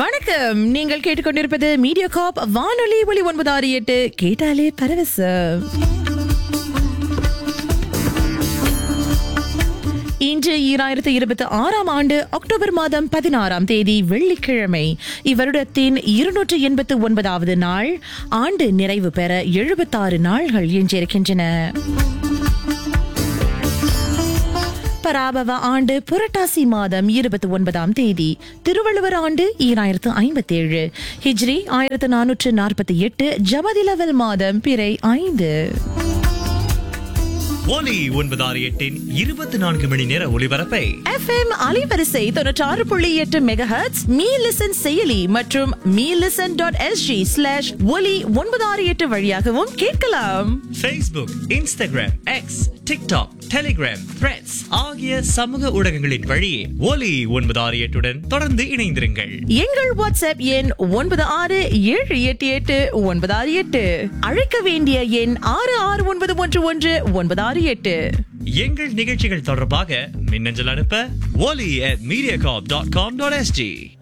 வணக்கம் நீங்கள் கேட்டுக்கொண்டிருப்பது மீடியா காப் வானொலி ஒளி ஒன்பது ஆறு எட்டு கேட்டாலே பரவசம் இன்று ஈராயிரத்து இருபத்தி ஆறாம் ஆண்டு அக்டோபர் மாதம் பதினாறாம் தேதி வெள்ளிக்கிழமை இவ்வருடத்தின் இருநூற்று எண்பத்து ஒன்பதாவது நாள் ஆண்டு நிறைவு பெற எழுபத்தாறு நாள்கள் எஞ்சியிருக்கின்றன பராபவ ஆண்டு புரட்டாசி மாதம் இருபத்தி ஒன்பதாம் தேதி திருவள்ளுவர் ஆண்டு ஈராயிரத்து ஐம்பத்தி ஏழு ஹிஜ்ரி ஆயிரத்து நானூற்று நாற்பத்தி எட்டு ஜமதிலவல் மாதம் பிறை ஐந்து ஒலி ஒன்பது ஆறு எட்டின் இருபத்தி நான்கு மணி நேர ஒளிபரப்பை எஃப்எம் அலைவரிசை தொண்ணூற்றாறு புள்ளி எட்டு மெகாஹெட்ஸ் மீ லிசன் செயலி மற்றும் me listen dot SG slash ஒலி ஒன்பது ஆறு எட்டு வழியாகவும் கேட்கலாம் Facebook, Instagram, X, TikTok, Telegram, Threads ஆகிய சமூக ஊடகங்களின் வழி ஒலி ஒன்பது ஆறு எட்டுடன் தொடர்ந்து இணைந்திருங்கள் எங்கள் வாட்ஸ்அப் எண் ஒன்பது ஆறு ஏழு எட்டு எட்டு ஒன்பது ஆறு எட்டு அழைக்க வேண்டிய எண் ஆறு ஆறு ஒன்பது ஒன்று ஒன்று ஒன்பது ஆறு எட்டு எங்கள் நிகழ்ச்சிகள் தொடர்பாக மின்னஞ்சல் அனுப்ப ஒலி at mediacorp.com.sg